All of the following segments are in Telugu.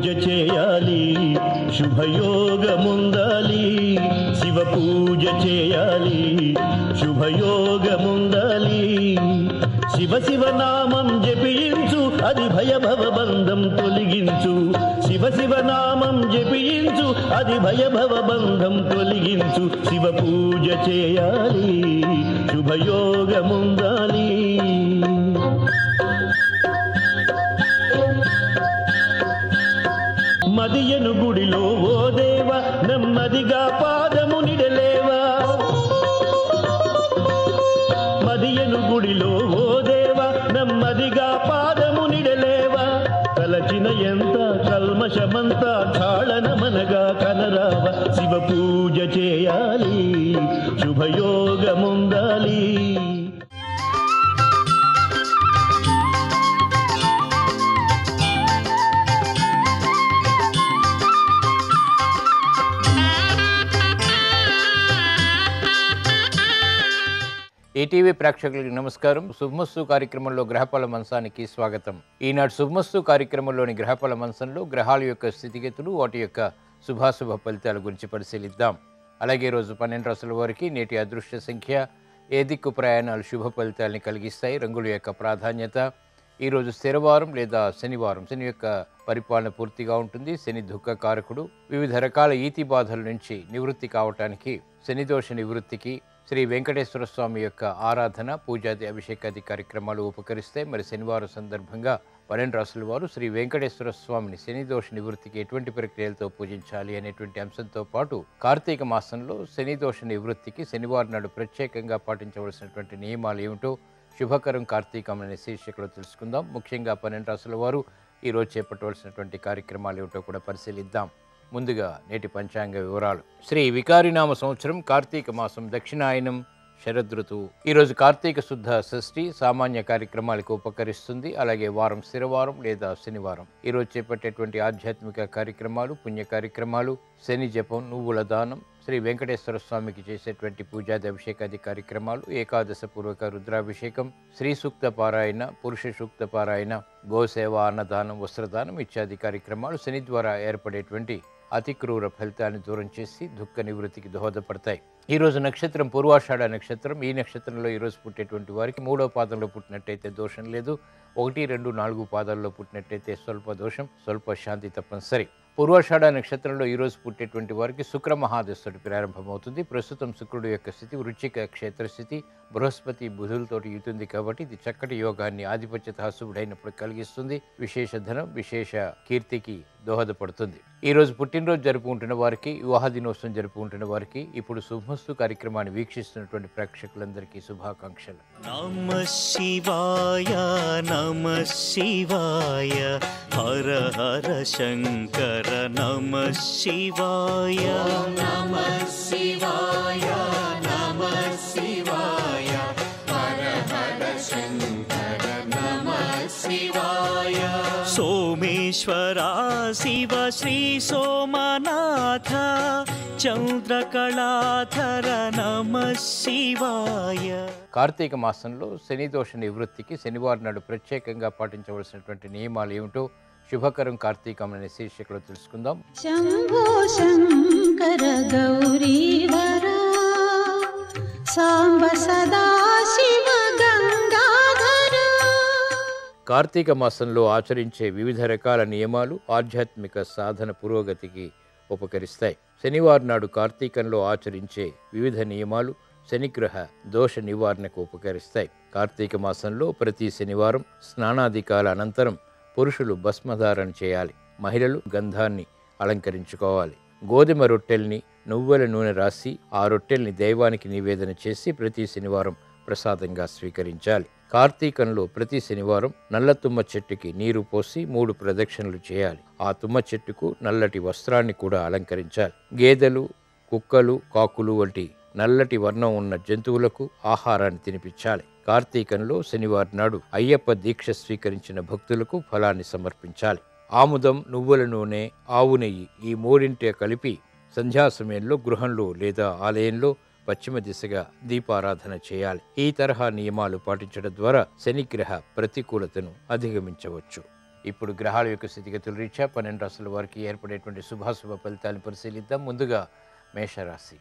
పూజ చేయాలి శుభయోగముందాలి శివ పూజ చేయాలి శుభయోగముందాలి శివ శివ నామం జపించు అది భయభవ బంధం తొలగించు శివ శివ నామం జపించు అది భయభవ బంధం తొలగించు శివ పూజ చేయాలి శుభయోగముందాలి మదియను గుడిలో ఓ దేవ నెమ్మదిగా పాదము నిడలేవా మదియను గుడిలో ఓ దేవ నెమ్మదిగా పాదము నిడలేవా కలచిన ఎంత కల్మషమంతా క్షాళనమనగా కనరావ శివ పూజ చేయాలి శుభయోగముందాలి ఈటీవీ ప్రేక్షకులకు నమస్కారం శుభమస్తు కార్యక్రమంలో గ్రహఫల మంచానికి స్వాగతం ఈనాడు శుభమస్తు కార్యక్రమంలోని గ్రహఫల మంచంలో గ్రహాల యొక్క స్థితిగతులు వాటి యొక్క శుభాశుభ ఫలితాల గురించి పరిశీలిద్దాం అలాగే ఈ రోజు పన్నెండు రాసుల వారికి నేటి అదృష్ట సంఖ్య ఏ దిక్కు ప్రయాణాలు శుభ ఫలితాలని కలిగిస్తాయి రంగుల యొక్క ప్రాధాన్యత ఈరోజు స్థిరవారం లేదా శనివారం శని యొక్క పరిపాలన పూర్తిగా ఉంటుంది శని దుఃఖ కారకుడు వివిధ రకాల ఈతి బాధల నుంచి నివృత్తి కావటానికి శని దోష నివృత్తికి శ్రీ వెంకటేశ్వర స్వామి యొక్క ఆరాధన పూజాది అభిషేకాది కార్యక్రమాలు ఉపకరిస్తాయి మరి శనివారం సందర్భంగా పన్నెండు రాసుల వారు శ్రీ వెంకటేశ్వర స్వామిని శని దోష నివృత్తికి ఎటువంటి ప్రక్రియలతో పూజించాలి అనేటువంటి అంశంతో పాటు కార్తీక మాసంలో శని దోష నివృత్తికి శనివారం నాడు ప్రత్యేకంగా పాటించవలసినటువంటి నియమాలు ఏమిటో శుభకరం కార్తీకం అనే శీర్షికలో తెలుసుకుందాం ముఖ్యంగా పన్నెండు రాసుల వారు ఈరోజు చేపట్టవలసినటువంటి కార్యక్రమాలు ఏమిటో కూడా పరిశీలిద్దాం ముందుగా నేటి పంచాంగ వివరాలు శ్రీ వికారినామ సంవత్సరం కార్తీక మాసం దక్షిణాయనం శరదృతువు ఈరోజు కార్తీక శుద్ధ షష్ఠి సామాన్య కార్యక్రమాలకు ఉపకరిస్తుంది అలాగే వారం స్థిరవారం లేదా శనివారం ఈరోజు చేపట్టేటువంటి ఆధ్యాత్మిక కార్యక్రమాలు పుణ్య కార్యక్రమాలు శని జపం నువ్వుల దానం శ్రీ వెంకటేశ్వర స్వామికి చేసేటువంటి పూజాది అభిషేకాది కార్యక్రమాలు ఏకాదశ పూర్వక రుద్రాభిషేకం శ్రీ సూక్త పారాయణ పురుష సూక్త పారాయణ గోసేవ అన్నదానం వస్త్రదానం ఇత్యాది కార్యక్రమాలు శని ద్వారా ఏర్పడేటువంటి అతి క్రూర ఫలితాన్ని దూరం చేసి దుఃఖ నివృత్తికి దోహదపడతాయి ఈ రోజు నక్షత్రం పూర్వాషాఢ నక్షత్రం ఈ నక్షత్రంలో ఈ రోజు పుట్టేటువంటి వారికి మూడో పాదంలో పుట్టినట్టయితే దోషం లేదు ఒకటి రెండు నాలుగు పాదాల్లో పుట్టినట్టయితే స్వల్ప దోషం స్వల్ప శాంతి తప్పనిసరి పూర్వాషాఢ నక్షత్రంలో ఈ రోజు పుట్టేటువంటి వారికి శుక్ర మహాదశుడి ప్రారంభమవుతుంది ప్రస్తుతం శుక్రుడు యొక్క స్థితి వృచ్చిక క్షేత్ర స్థితి బృహస్పతి బుధులతోటి యుతుంది కాబట్టి ఇది చక్కటి యోగాన్ని ఆధిపత్యత శుభుడైనప్పుడు కలిగిస్తుంది విశేష ధనం విశేష కీర్తికి దోహదపడుతుంది ఈ రోజు పుట్టినరోజు జరుపుకుంటున్న వారికి వివాహ దినోత్సవం జరుపుకుంటున్న వారికి ఇప్పుడు శుభమస్తు కార్యక్రమాన్ని వీక్షిస్తున్నటువంటి ప్రేక్షకులందరికీ శుభాకాంక్షలు నమ శివాయ నమ శివాయ హర హర శంకర నమ శివాయ నమ శివాయ నమ శివాయ హర హర శంకర నమ శివాయ సోమేశ్వరా శివ శ్రీ సోమనాథ చంద్రకళాధర నమ శివాయ కార్తీక మాసంలో శని దోష నివృత్తికి శనివారం నాడు ప్రత్యేకంగా పాటించవలసినటువంటి నియమాలు ఏమిటో శుభకరం కార్తీకం అనే శీర్షికలో తెలుసుకుందాం शम्भो शङ्कर गौरीवरा साम्ब सदा शिव गङ्गाधरा కార్తీక మాసంలో ఆచరించే వివిధ రకాల నియమాలు ఆధ్యాత్మిక సాధన పురోగతికి ఉపకరిస్తాయి శనివారం నాడు కార్తీకంలో ఆచరించే వివిధ నియమాలు శనిగ్రహ దోష నివారణకు ఉపకరిస్తాయి కార్తీక మాసంలో ప్రతి శనివారం స్నానాధికాల అనంతరం పురుషులు భస్మధారణ చేయాలి మహిళలు గంధాన్ని అలంకరించుకోవాలి గోధుమ రొట్టెల్ని నువ్వుల నూనె రాసి ఆ రొట్టెల్ని దైవానికి నివేదన చేసి ప్రతి శనివారం ప్రసాదంగా స్వీకరించాలి కార్తీకంలో ప్రతి శనివారం నల్ల తుమ్మ చెట్టుకి నీరు పోసి మూడు ప్రదక్షిణలు చేయాలి ఆ తుమ్మ చెట్టుకు నల్లటి వస్త్రాన్ని కూడా అలంకరించాలి గేదెలు కుక్కలు కాకులు వంటి నల్లటి వర్ణం ఉన్న జంతువులకు ఆహారాన్ని తినిపించాలి కార్తీకంలో శనివారం నాడు అయ్యప్ప దీక్ష స్వీకరించిన భక్తులకు ఫలాన్ని సమర్పించాలి ఆముదం నువ్వుల నూనె ఆవు నెయ్యి ఈ మూడింటి కలిపి సంధ్యా సమయంలో గృహంలో లేదా ఆలయంలో పశ్చిమ దిశగా దీపారాధన చేయాలి ఈ తరహా నియమాలు పాటించడం ద్వారా శనిగ్రహ ప్రతికూలతను అధిగమించవచ్చు ఇప్పుడు గ్రహాల యొక్క స్థితిగతుల రీత్యా పన్నెండు రాశుల వారికి ఏర్పడేటువంటి శుభాశుభ ఫలితాలను పరిశీలిద్దాం ముందుగా మేషరాశి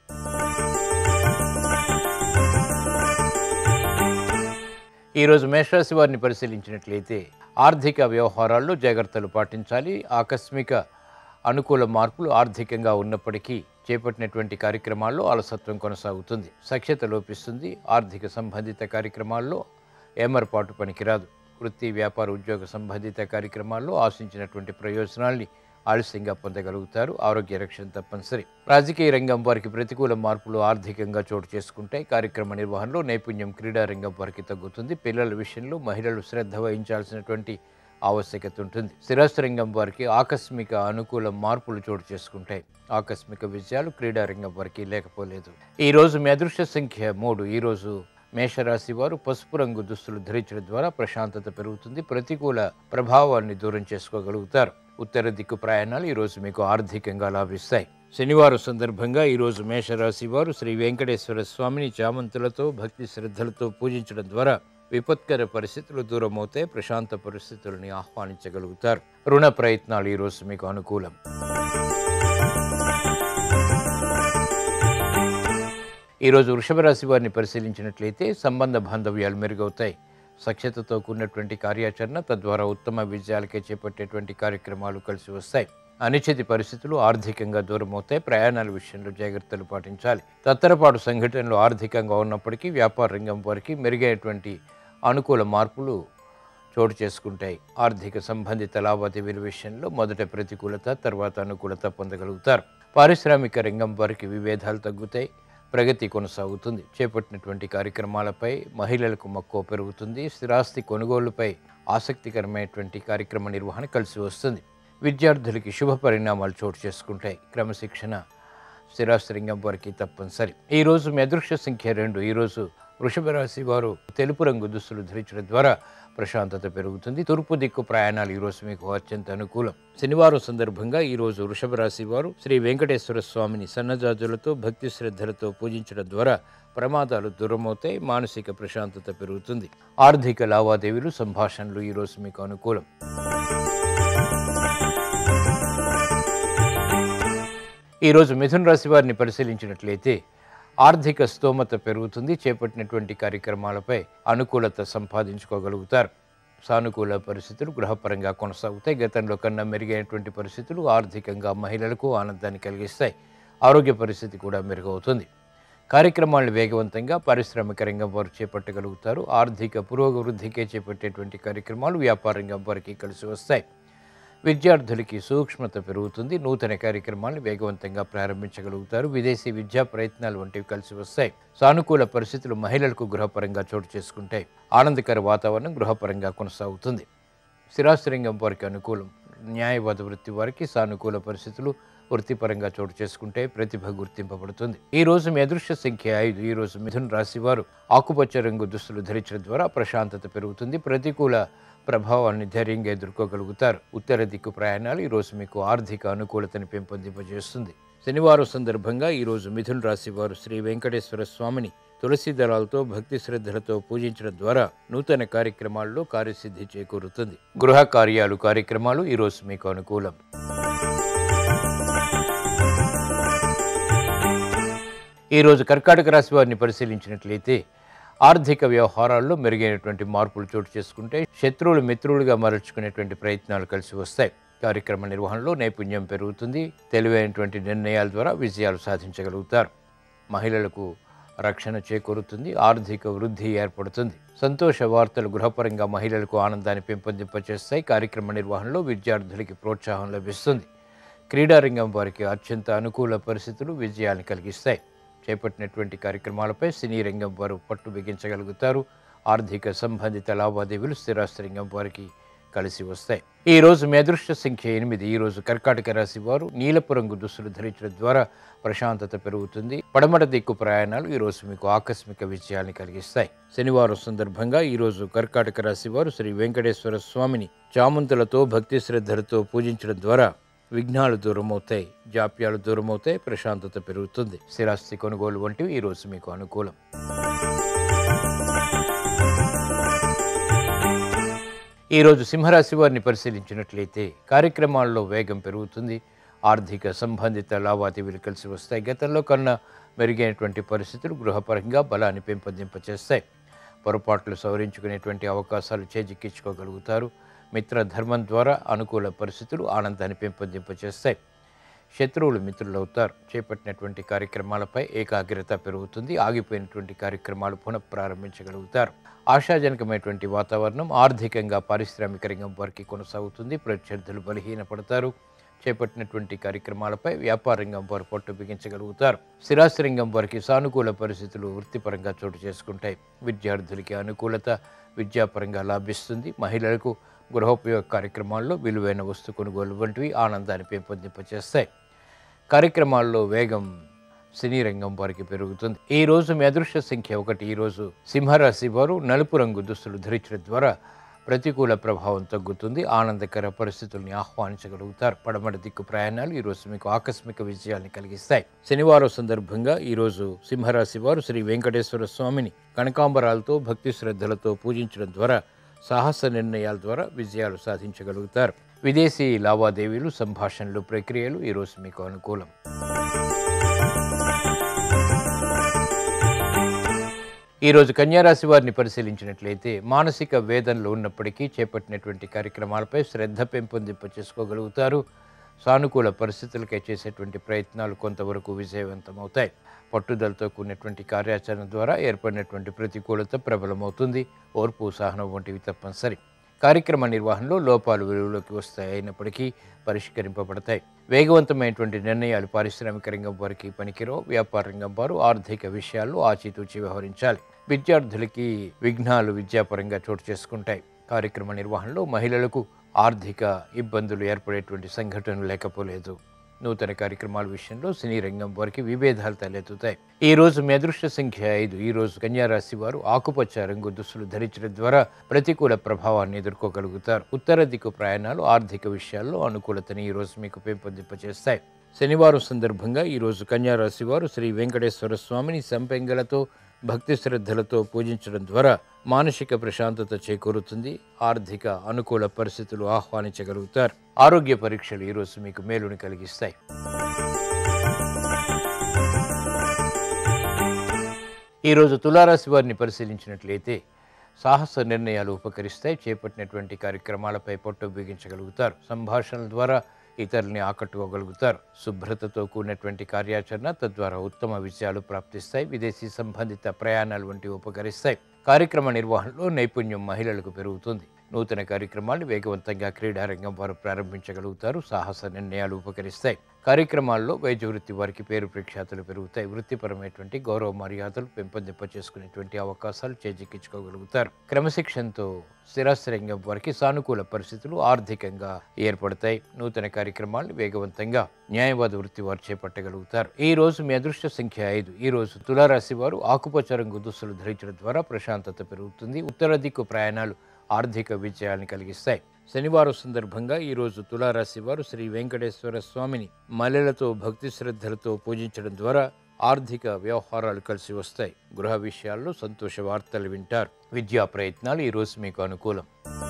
ఈరోజు మేషరాశి వారిని పరిశీలించినట్లయితే ఆర్థిక వ్యవహారాల్లో జాగ్రత్తలు పాటించాలి ఆకస్మిక అనుకూల మార్పులు ఆర్థికంగా ఉన్నప్పటికీ చేపట్టినటువంటి కార్యక్రమాల్లో అలసత్వం కొనసాగుతుంది సఖ్యత లోపిస్తుంది ఆర్థిక సంబంధిత కార్యక్రమాల్లో ఏమరపాటు పనికిరాదు వృత్తి వ్యాపార ఉద్యోగ సంబంధిత కార్యక్రమాల్లో ఆశించినటువంటి ప్రయోజనాల్ని ఆలస్యంగా పొందగలుగుతారు ఆరోగ్య రక్షణ తప్పనిసరి రాజకీయ రంగం వారికి ప్రతికూల మార్పులు ఆర్థికంగా చోటు చేసుకుంటాయి కార్యక్రమ నిర్వహణలో నైపుణ్యం క్రీడా రంగం వారికి తగ్గుతుంది పిల్లల విషయంలో మహిళలు శ్రద్ధ వహించాల్సినటువంటి ఆవశ్యకత ఉంటుంది స్థిరాస్తి రంగం వారికి ఆకస్మిక అనుకూల మార్పులు చోటు చేసుకుంటాయి ఆకస్మిక విజయాలు క్రీడా రంగం వారికి లేకపోలేదు ఈ రోజు మీ అదృష్ట సంఖ్య మూడు ఈ రోజు మేషరాశి వారు పసుపు రంగు దుస్తులు ధరించడం ద్వారా ప్రశాంతత పెరుగుతుంది ప్రతికూల ప్రభావాన్ని దూరం చేసుకోగలుగుతారు ఉత్తర దిక్కు ప్రయాణాలు ఈ రోజు మీకు ఆర్థికంగా లాభిస్తాయి శనివారం సందర్భంగా ఈ రోజు మేషరాశి వారు శ్రీ వెంకటేశ్వర స్వామిని చామంతులతో భక్తి శ్రద్ధలతో పూజించడం ద్వారా విపత్కర పరిస్థితులు దూరమవుతాయి ప్రశాంత పరిస్థితులని ఆహ్వానించగలుగుతారు రుణ ప్రయత్నాలు ఈరోజు మీకు అనుకూలం ఈరోజు వృషభ రాశి వారిని పరిశీలించినట్లయితే సంబంధ బాంధవ్యాలు మెరుగవుతాయి సఖ్యతతో కూడినటువంటి కార్యాచరణ తద్వారా ఉత్తమ విజయాలకే చేపట్టేటువంటి కార్యక్రమాలు కలిసి వస్తాయి అనిశ్చిత పరిస్థితులు ఆర్థికంగా దూరమవుతాయి ప్రయాణాల విషయంలో జాగ్రత్తలు పాటించాలి తత్తరపాటు సంఘటనలు ఆర్థికంగా ఉన్నప్పటికీ వ్యాపార రంగం వారికి మెరుగైనటువంటి అనుకూల మార్పులు చోటు చేసుకుంటాయి ఆర్థిక సంబంధిత లావాదేవీల విషయంలో మొదట ప్రతికూలత తర్వాత అనుకూలత పొందగలుగుతారు పారిశ్రామిక రంగం వారికి విభేదాలు తగ్గుతాయి ప్రగతి కొనసాగుతుంది చేపట్టినటువంటి కార్యక్రమాలపై మహిళలకు మక్కువ పెరుగుతుంది స్థిరాస్తి కొనుగోలుపై ఆసక్తికరమైనటువంటి కార్యక్రమ నిర్వహణ కలిసి వస్తుంది విద్యార్థులకి శుభ పరిణామాలు చోటు చేసుకుంటాయి క్రమశిక్షణ స్థిరాస్తి రంగం వారికి తప్పనిసరి ఈ రోజు మీ అదృష్ట సంఖ్య రెండు ఈ రోజు వృషభ రాశి వారు తెలుపు రంగు దుస్తులు ధరించడం ద్వారా ప్రశాంతత పెరుగుతుంది తూర్పు దిక్కు ప్రయాణాలు ఈ రోజు మీకు అత్యంత అనుకూలం శనివారం సందర్భంగా ఈ రోజు వృషభ రాశి వారు శ్రీ వెంకటేశ్వర స్వామిని సన్నజాజులతో భక్తి శ్రద్ధలతో పూజించడం ద్వారా ప్రమాదాలు దూరమవుతాయి మానసిక ప్రశాంతత పెరుగుతుంది ఆర్థిక లావాదేవీలు సంభాషణలు ఈ రోజు మీకు అనుకూలం ఈరోజు మిథున రాశి వారిని పరిశీలించినట్లయితే ఆర్థిక స్తోమత పెరుగుతుంది చేపట్టినటువంటి కార్యక్రమాలపై అనుకూలత సంపాదించుకోగలుగుతారు సానుకూల పరిస్థితులు గృహపరంగా కొనసాగుతాయి గతంలో కన్నా మెరుగైనటువంటి పరిస్థితులు ఆర్థికంగా మహిళలకు ఆనందాన్ని కలిగిస్తాయి ఆరోగ్య పరిస్థితి కూడా మెరుగవుతుంది కార్యక్రమాలను వేగవంతంగా పారిశ్రామిక రంగం వారు చేపట్టగలుగుతారు ఆర్థిక పురోభివృద్ధికే చేపట్టేటువంటి కార్యక్రమాలు వ్యాపార రంగం వారికి కలిసి వస్తాయి విద్యార్థులకి సూక్ష్మత పెరుగుతుంది నూతన కార్యక్రమాలను వేగవంతంగా ప్రారంభించగలుగుతారు విదేశీ విద్యా ప్రయత్నాలు వంటివి కలిసి వస్తాయి సానుకూల పరిస్థితులు మహిళలకు గృహపరంగా చోటు చేసుకుంటాయి ఆనందకర వాతావరణం గృహపరంగా కొనసాగుతుంది స్థిరాస్తి రంగం వారికి అనుకూలం న్యాయవాద వృత్తి వారికి సానుకూల పరిస్థితులు వృత్తిపరంగా చోటు చేసుకుంటే ప్రతిభ గుర్తింపబడుతుంది ఈ రోజు మీ అదృష్ట సంఖ్య ఐదు ఈ రోజు మిథున రాశి వారు ఆకుపచ్చ రంగు దుస్తులు ధరించడం ద్వారా ప్రశాంతత పెరుగుతుంది ప్రతికూల ప్రభావాన్ని ధైర్యంగా ఎదుర్కోగలుగుతారు ఉత్తర దిక్కు ప్రయాణాలు ఈరోజు మీకు ఆర్థిక అనుకూలతను పెంపొందింపజేస్తుంది శనివారం సందర్భంగా ఈరోజు మిథున రాశి వారు శ్రీ వెంకటేశ్వర స్వామిని తులసి దళాలతో భక్తి శ్రద్ధలతో పూజించడం ద్వారా నూతన కార్యక్రమాల్లో కార్యసిద్ధి చేకూరుతుంది గృహ కార్యాలు కార్యక్రమాలు ఈరోజు మీకు అనుకూలం ఈరోజు కర్కాటక రాశి వారిని పరిశీలించినట్లయితే ఆర్థిక వ్యవహారాల్లో మెరుగైనటువంటి మార్పులు చోటు చేసుకుంటే శత్రువులు మిత్రులుగా మరల్చుకునేటువంటి ప్రయత్నాలు కలిసి వస్తాయి కార్యక్రమ నిర్వహణలో నైపుణ్యం పెరుగుతుంది తెలివైనటువంటి నిర్ణయాల ద్వారా విజయాలు సాధించగలుగుతారు మహిళలకు రక్షణ చేకూరుతుంది ఆర్థిక వృద్ధి ఏర్పడుతుంది సంతోష వార్తలు గృహపరంగా మహిళలకు ఆనందాన్ని పెంపొందింపచేస్తాయి కార్యక్రమ నిర్వహణలో విద్యార్థులకి ప్రోత్సాహం లభిస్తుంది క్రీడారంగం వారికి అత్యంత అనుకూల పరిస్థితులు విజయాన్ని కలిగిస్తాయి చేపట్టినటువంటి కార్యక్రమాలపై సినీ రంగం వారు పట్టు బిగించగలుగుతారు ఆర్థిక సంబంధిత లావాదేవీలు స్థిరాస్తి రంగం వారికి కలిసి వస్తాయి ఈ రోజు మీ అదృష్ట సంఖ్య ఎనిమిది ఈ రోజు కర్కాటక రాశి వారు నీలపు రంగు దుస్తులు ధరించడం ద్వారా ప్రశాంతత పెరుగుతుంది పడమట దిక్కు ప్రయాణాలు ఈ రోజు మీకు ఆకస్మిక విజయాన్ని కలిగిస్తాయి శనివారం సందర్భంగా ఈ రోజు కర్కాటక రాశి వారు శ్రీ వెంకటేశ్వర స్వామిని చామంతులతో భక్తి శ్రద్ధలతో పూజించడం ద్వారా విఘ్నాలు దూరమవుతాయి జాప్యాలు దూరమవుతాయి ప్రశాంతత పెరుగుతుంది స్థిరాస్తి కొనుగోలు వంటివి ఈ రోజు మీకు అనుకూలం ఈరోజు సింహరాశి వారిని పరిశీలించినట్లయితే కార్యక్రమాల్లో వేగం పెరుగుతుంది ఆర్థిక సంబంధిత లావాదేవీలు కలిసి వస్తాయి గతంలో కన్నా మెరుగైనటువంటి పరిస్థితులు గృహపరంగా బలాన్ని పెంపొందింపచేస్తాయి పొరపాట్లు సవరించుకునేటువంటి అవకాశాలు చేజిక్కించుకోగలుగుతారు మిత్రధర్మం ద్వారా అనుకూల పరిస్థితులు ఆనందాన్ని పెంపొందింపచేస్తాయి శత్రువులు మిత్రులవుతారు చేపట్టినటువంటి కార్యక్రమాలపై ఏకాగ్రత పెరుగుతుంది ఆగిపోయినటువంటి కార్యక్రమాలు పునఃప్రారంభించగలుగుతారు ఆశాజనకమైనటువంటి వాతావరణం ఆర్థికంగా పారిశ్రామిక రంగం వారికి కొనసాగుతుంది ప్రత్యర్థులు బలహీనపడతారు చేపట్టినటువంటి కార్యక్రమాలపై వ్యాపార రంగం వారు పట్టు బిగించగలుగుతారు స్థిరాస్తి రంగం వారికి సానుకూల పరిస్థితులు వృత్తిపరంగా చోటు చేసుకుంటాయి విద్యార్థులకి అనుకూలత విద్యాపరంగా లాభిస్తుంది మహిళలకు గృహోపయోగ కార్యక్రమాల్లో విలువైన వస్తు కొనుగోలు వంటివి ఆనందాన్ని పెంపొందింపచేస్తాయి కార్యక్రమాల్లో వేగం సినీ రంగం వారికి పెరుగుతుంది ఈ రోజు మీ అదృష్ట సంఖ్య ఒకటి ఈ రోజు సింహరాశి వారు నలుపు రంగు దుస్తులు ధరించడం ద్వారా ప్రతికూల ప్రభావం తగ్గుతుంది ఆనందకర పరిస్థితుల్ని ఆహ్వానించగలుగుతారు పడమటి దిక్కు ప్రయాణాలు ఈ రోజు మీకు ఆకస్మిక విజయాల్ని కలిగిస్తాయి శనివారం సందర్భంగా ఈ రోజు సింహరాశి వారు శ్రీ వెంకటేశ్వర స్వామిని కనకాంబరాలతో భక్తి శ్రద్ధలతో పూజించడం ద్వారా సాహస నిర్ణయాల ద్వారా విజయాలు సాధించగలుగుతారు విదేశీ లావాదేవీలు సంభాషణలు ప్రక్రియలు ఈరోజు మీకు అనుకూలం ఈరోజు కన్యారాశి వారిని పరిశీలించినట్లయితే మానసిక వేదనలు ఉన్నప్పటికీ చేపట్టినటువంటి కార్యక్రమాలపై శ్రద్ధ పెంపొందింప చేసుకోగలుగుతారు సానుకూల పరిస్థితులకై చేసేటువంటి ప్రయత్నాలు కొంతవరకు విజయవంతమవుతాయి పట్టుదలతో కూడినటువంటి కార్యాచరణ ద్వారా ఏర్పడినటువంటి ప్రతికూలత ప్రబలమవుతుంది ఓర్పు సహనం వంటివి తప్పనిసరి కార్యక్రమ నిర్వహణలో లోపాలు వెలుగులోకి వస్తాయి అయినప్పటికీ పరిష్కరింపబడతాయి వేగవంతమైనటువంటి నిర్ణయాలు పారిశ్రామిక రంగం వారికి పనికిరావు వ్యాపార రంగం వారు ఆర్థిక విషయాల్లో ఆచితూచి వ్యవహరించాలి విద్యార్థులకి విఘ్నాలు విద్యాపరంగా చోటు చేసుకుంటాయి కార్యక్రమ నిర్వహణలో మహిళలకు ఆర్థిక ఇబ్బందులు ఏర్పడేటువంటి సంఘటనలు లేకపోలేదు నూతన కార్యక్రమాల విషయంలో సినీ రంగం వారికి విభేదాలు తలెత్తుతాయి ఈ రోజు మీ అదృష్ట సంఖ్య ఐదు ఈ రోజు కన్యారాశి వారు ఆకుపచ్చ రంగు దుస్తులు ధరించడం ద్వారా ప్రతికూల ప్రభావాన్ని ఎదుర్కోగలుగుతారు ఉత్తర దిక్కు ప్రయాణాలు ఆర్థిక విషయాల్లో అనుకూలతని ఈ రోజు మీకు పెంపొందింపచేస్తాయి శనివారం సందర్భంగా ఈ రోజు కన్యారాశి వారు శ్రీ వెంకటేశ్వర స్వామిని సంపెంగలతో భక్తి శ్రద్ధలతో పూజించడం ద్వారా మానసిక ప్రశాంతత చేకూరుతుంది ఆర్థిక అనుకూల పరిస్థితులు ఆహ్వానించగలుగుతారు ఆరోగ్య పరీక్షలు ఈరోజు మీకు మేలుని కలిగిస్తాయి ఈరోజు తులారాశి వారిని పరిశీలించినట్లయితే సాహస నిర్ణయాలు ఉపకరిస్తాయి చేపట్టినటువంటి కార్యక్రమాలపై పట్టు బిగించగలుగుతారు సంభాషణల ద్వారా ఇతరుల్ని ఆకట్టుకోగలుగుతారు శుభ్రతతో కూడినటువంటి కార్యాచరణ తద్వారా ఉత్తమ విజయాలు ప్రాప్తిస్తాయి విదేశీ సంబంధిత ప్రయాణాలు వంటివి ఉపకరిస్తాయి కార్యక్రమ నిర్వహణలో నైపుణ్యం మహిళలకు పెరుగుతుంది నూతన కార్యక్రమాలు వేగవంతంగా క్రీడారంగం వారు ప్రారంభించగలుగుతారు సాహస నిర్ణయాలు ఉపకరిస్తాయి కార్యక్రమాల్లో వైద్య వృత్తి వారికి పేరు ప్రఖ్యాతులు పెరుగుతాయి వృత్తిపరమైనటువంటి గౌరవ మర్యాదలు పెంపొందింప చేసుకునేటువంటి అవకాశాలు చేజిక్కించుకోగలుగుతారు క్రమశిక్షణతో స్థిరాస్తి రంగం వారికి సానుకూల పరిస్థితులు ఆర్థికంగా ఏర్పడతాయి నూతన కార్యక్రమాలను వేగవంతంగా న్యాయవాద వృత్తి వారు చేపట్టగలుగుతారు ఈ రోజు మీ అదృష్ట సంఖ్య ఐదు ఈ రోజు తులారాశి వారు ఆకుపచ్చ రంగు దుస్తులు ధరించడం ద్వారా ప్రశాంతత పెరుగుతుంది ఉత్తర దిక్కు ప్రయాణాలు ఆర్థిక విజయాన్ని కలిగిస్తాయి శనివారం సందర్భంగా ఈరోజు తులారాశి వారు శ్రీ వెంకటేశ్వర స్వామిని మల్లెలతో భక్తి శ్రద్ధలతో పూజించడం ద్వారా ఆర్థిక వ్యవహారాలు కలిసి వస్తాయి గృహ విషయాల్లో సంతోష వార్తలు వింటారు విద్యా ప్రయత్నాలు ఈరోజు మీకు అనుకూలం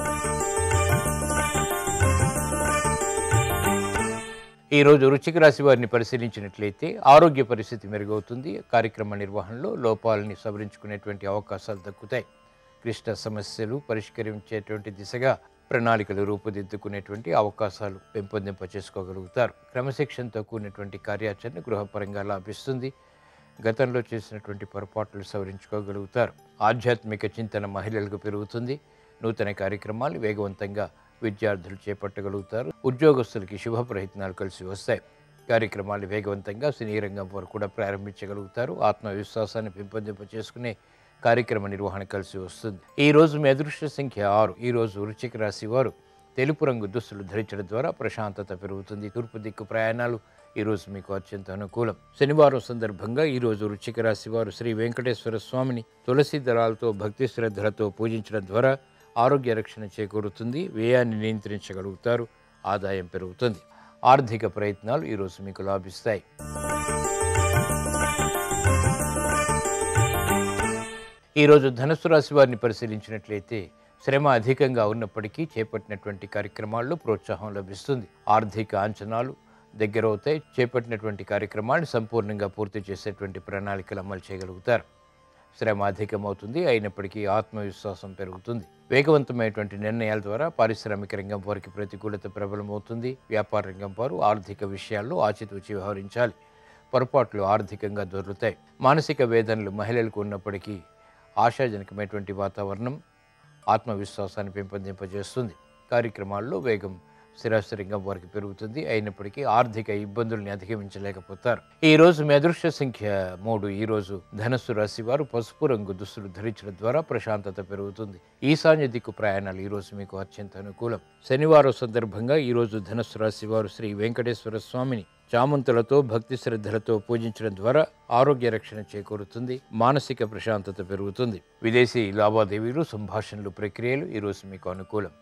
ఈరోజు వృశ్చిక రాశి వారిని పరిశీలించినట్లయితే ఆరోగ్య పరిస్థితి మెరుగవుతుంది కార్యక్రమ నిర్వహణలో లోపాలని సవరించుకునేటువంటి అవకాశాలు దక్కుతాయి క్లిష్ట సమస్యలు పరిష్కరించేటువంటి దిశగా ప్రణాళికలు రూపుదిద్దుకునేటువంటి అవకాశాలు పెంపొందింప చేసుకోగలుగుతారు క్రమశిక్షణతో కూడినటువంటి కార్యాచరణ గృహపరంగా లాభిస్తుంది గతంలో చేసినటువంటి పొరపాట్లు సవరించుకోగలుగుతారు ఆధ్యాత్మిక చింతన మహిళలకు పెరుగుతుంది నూతన కార్యక్రమాలు వేగవంతంగా విద్యార్థులు చేపట్టగలుగుతారు ఉద్యోగస్తులకి శుభ ప్రయత్నాలు కలిసి వస్తాయి కార్యక్రమాలు వేగవంతంగా సినీ రంగం వారు కూడా ప్రారంభించగలుగుతారు ఆత్మవిశ్వాసాన్ని పెంపొందింప చేసుకునే కార్యక్రమ నిర్వహణ కలిసి వస్తుంది ఈ రోజు మీ అదృష్ట సంఖ్య ఆరు ఈ రోజు వృశ్చిక రాశి వారు తెలుపు రంగు దుస్తులు ధరించడం ద్వారా ప్రశాంతత పెరుగుతుంది తూర్పు దిక్కు ప్రయాణాలు ఈ రోజు మీకు అత్యంత అనుకూలం శనివారం సందర్భంగా ఈ రోజు వృశ్చిక రాశి వారు శ్రీ వెంకటేశ్వర స్వామిని తులసి దళాలతో భక్తి శ్రద్ధలతో పూజించడం ద్వారా ఆరోగ్య రక్షణ చేకూరుతుంది వ్యయాన్ని నియంత్రించగలుగుతారు ఆదాయం పెరుగుతుంది ఆర్థిక ప్రయత్నాలు ఈరోజు మీకు లాభిస్తాయి ఈరోజు ధనుసు రాశి వారిని పరిశీలించినట్లయితే శ్రమ అధికంగా ఉన్నప్పటికీ చేపట్టినటువంటి కార్యక్రమాల్లో ప్రోత్సాహం లభిస్తుంది ఆర్థిక అంచనాలు దగ్గరవుతాయి చేపట్టినటువంటి కార్యక్రమాన్ని సంపూర్ణంగా పూర్తి చేసేటువంటి ప్రణాళికలు అమలు చేయగలుగుతారు శ్రమ అధికమవుతుంది అయినప్పటికీ ఆత్మవిశ్వాసం పెరుగుతుంది వేగవంతమైనటువంటి నిర్ణయాల ద్వారా పారిశ్రామిక రంగం వారికి ప్రతికూలత ప్రబలమవుతుంది వ్యాపార రంగం వారు ఆర్థిక విషయాల్లో ఆచితూచి వ్యవహరించాలి పొరపాట్లు ఆర్థికంగా దొరుకుతాయి మానసిక వేదనలు మహిళలకు ఉన్నప్పటికీ ఆశాజనకమైనటువంటి వాతావరణం ఆత్మవిశ్వాసాన్ని పెంపొందింపజేస్తుంది కార్యక్రమాల్లో వేగం స్థిరాస్థిరంగం వారికి పెరుగుతుంది అయినప్పటికీ ఆర్థిక ఇబ్బందుల్ని అధిగమించలేకపోతారు ఈ రోజు మీ అదృశ్య సంఖ్య మూడు ఈ రోజు ధనస్సు రాశి వారు పసుపు రంగు దుస్తులు ధరించడం ద్వారా ప్రశాంతత పెరుగుతుంది ఈశాన్య దిక్కు ప్రయాణాలు ఈ రోజు మీకు అత్యంత అనుకూలం శనివారం సందర్భంగా ఈ రోజు ధనస్సు రాశి వారు శ్రీ వెంకటేశ్వర స్వామిని చామంతులతో భక్తి శ్రద్ధలతో పూజించడం ద్వారా ఆరోగ్య రక్షణ చేకూరుతుంది మానసిక ప్రశాంతత పెరుగుతుంది విదేశీ లావాదేవీలు సంభాషణలు ప్రక్రియలు ఈరోజు మీకు అనుకూలం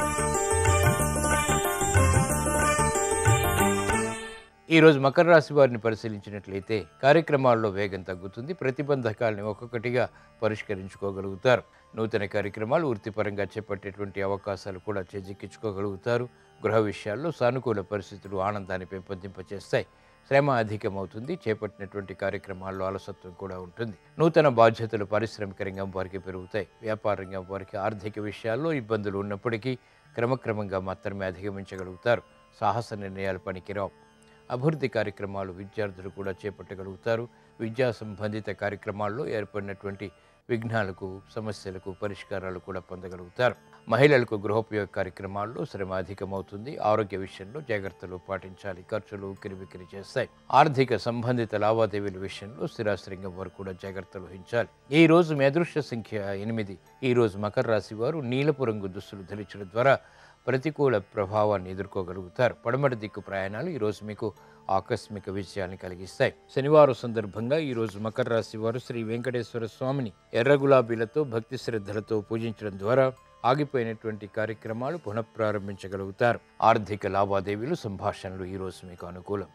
ఈరోజు మకర రాశి వారిని పరిశీలించినట్లయితే కార్యక్రమాల్లో వేగం తగ్గుతుంది ప్రతిబంధకాలని ఒక్కొక్కటిగా పరిష్కరించుకోగలుగుతారు నూతన కార్యక్రమాలు వృత్తిపరంగా చేపట్టేటువంటి అవకాశాలు కూడా చేజిక్కించుకోగలుగుతారు గృహ విషయాల్లో సానుకూల పరిస్థితులు ఆనందాన్ని పెంపొందింపచేస్తాయి శ్రమ అధికమవుతుంది చేపట్టినటువంటి కార్యక్రమాల్లో అలసత్వం కూడా ఉంటుంది నూతన బాధ్యతలు పారిశ్రామిక రంగం వారికి పెరుగుతాయి వ్యాపార రంగం వారికి ఆర్థిక విషయాల్లో ఇబ్బందులు ఉన్నప్పటికీ క్రమక్రమంగా మాత్రమే అధిగమించగలుగుతారు సాహస నిర్ణయాలు పనికిరావు అభివృద్ధి కార్యక్రమాలు విద్యార్థులు కూడా చేపట్టగలుగుతారు విద్యా సంబంధిత కార్యక్రమాల్లో ఏర్పడినటువంటి విఘ్నాలకు సమస్యలకు పరిష్కారాలు కూడా పొందగలుగుతారు మహిళలకు గృహోపయోగ కార్యక్రమాల్లో శ్రమ అధికమవుతుంది ఆరోగ్య విషయంలో జాగ్రత్తలు పాటించాలి ఖర్చులు ఉక్కిరిబిక్కిరి చేస్తాయి ఆర్థిక సంబంధిత లావాదేవీల విషయంలో స్థిరాశ్రంగం వారు కూడా జాగ్రత్తలు వహించాలి ఈ రోజు మీ అదృష్ట సంఖ్య ఎనిమిది ఈ రోజు మకర రాశి వారు నీలపు రంగు దుస్తులు ధరించడం ద్వారా ప్రతికూల ప్రభావాన్ని ఎదుర్కోగలుగుతారు పడమటి దిక్కు ప్రయాణాలు ఈరోజు మీకు ఆకస్మిక విజయాన్ని కలిగిస్తాయి శనివారం సందర్భంగా ఈరోజు మకర రాశి వారు శ్రీ వెంకటేశ్వర స్వామిని ఎర్ర గులాబీలతో భక్తి శ్రద్ధలతో పూజించడం ద్వారా ఆగిపోయినటువంటి కార్యక్రమాలు పునఃప్రారంభించగలుగుతారు ఆర్థిక లావాదేవీలు సంభాషణలు ఈరోజు మీకు అనుకూలం